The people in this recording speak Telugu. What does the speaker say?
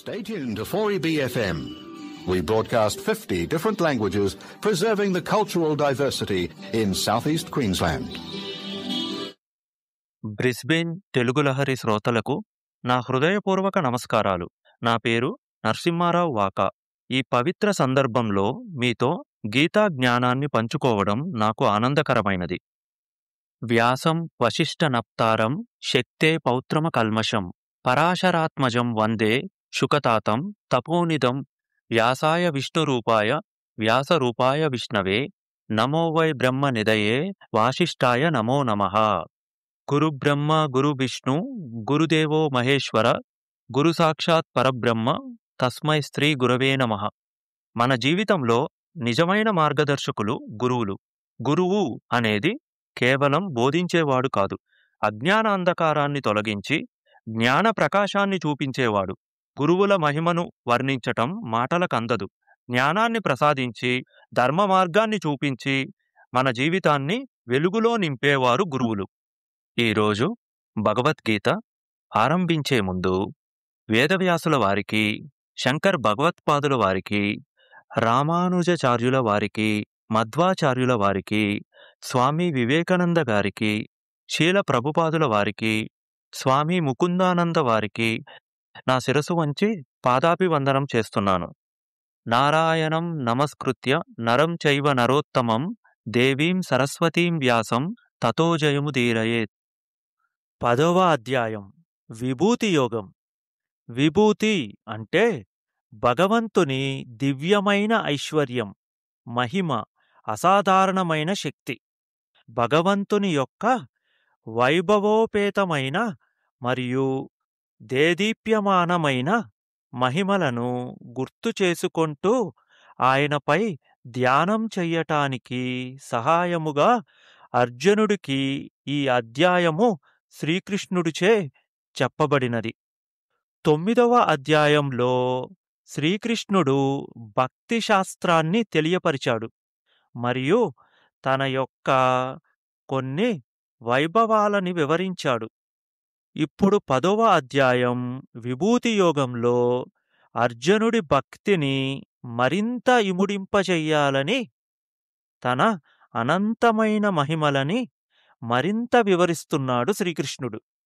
Stay tuned to 4EBFM. We broadcast 50 different languages, preserving the cultural diversity in southeast Queensland. Brisbane Telugu Lahari శ్రోతలకు నా హృదయపూర్వక నమస్కారాలు నా పేరు నరసింహారావు వాకా ఈ పవిత్ర సందర్భంలో మీతో గీతా జ్ఞానాన్ని పంచుకోవడం నాకు ఆనందకరమైనది వ్యాసం వశిష్ఠ నప్తారం శక్తే పౌత్రమ కల్మషం పరాశరాత్మజం వందే శుకతాతం తపోనిదం వ్యాసాయ విష్ణురూపాయ వ్యాసరూపాయ విష్ణవే నమో వై బ్రహ్మ నిదయే వాసిష్ఠాయ నమో నమః గురు బ్రహ్మ గురు విష్ణు గురుదేవో మహేశ్వర గురు సాక్షాత్ పరబ్రహ్మ తస్మై స్త్రీ గురవే నమ మన జీవితంలో నిజమైన మార్గదర్శకులు గురువులు గురువు అనేది కేవలం బోధించేవాడు కాదు అజ్ఞాన అంధకారాన్ని తొలగించి జ్ఞాన ప్రకాశాన్ని చూపించేవాడు గురువుల మహిమను వర్ణించటం మాటలకందదు జ్ఞానాన్ని ప్రసాదించి ధర్మ మార్గాన్ని చూపించి మన జీవితాన్ని వెలుగులో నింపేవారు గురువులు ఈరోజు భగవద్గీత ఆరంభించే ముందు వేదవ్యాసుల వారికి శంకర్ భగవత్పాదుల వారికి రామానుజాచార్యుల వారికి మధ్వాచార్యుల వారికి స్వామి వివేకానంద గారికి శీల ప్రభుపాదుల వారికి స్వామి ముకుందానంద వారికి నా శిరసు వంచి పాదాభివందనం చేస్తున్నాను నారాయణం నమస్కృత్య నరం చైవ నరోత్తమం దేవీం సరస్వతీం వ్యాసం తతో జయము దీరయేత్ పదవ అధ్యాయం విభూతి యోగం విభూతి అంటే భగవంతుని దివ్యమైన ఐశ్వర్యం మహిమ అసాధారణమైన శక్తి భగవంతుని యొక్క వైభవోపేతమైన మరియు దేదీప్యమానమైన మహిమలను గుర్తు చేసుకుంటూ ఆయనపై ధ్యానం చెయ్యటానికి సహాయముగా అర్జునుడికి ఈ అధ్యాయము శ్రీకృష్ణుడిచే చెప్పబడినది తొమ్మిదవ అధ్యాయంలో శ్రీకృష్ణుడు భక్తి శాస్త్రాన్ని తెలియపరిచాడు మరియు తన యొక్క కొన్ని వైభవాలని వివరించాడు ఇప్పుడు పదవ అధ్యాయం విభూతి యోగంలో అర్జునుడి భక్తిని మరింత ఇముడింపచెయ్యాలని తన అనంతమైన మహిమలని మరింత వివరిస్తున్నాడు శ్రీకృష్ణుడు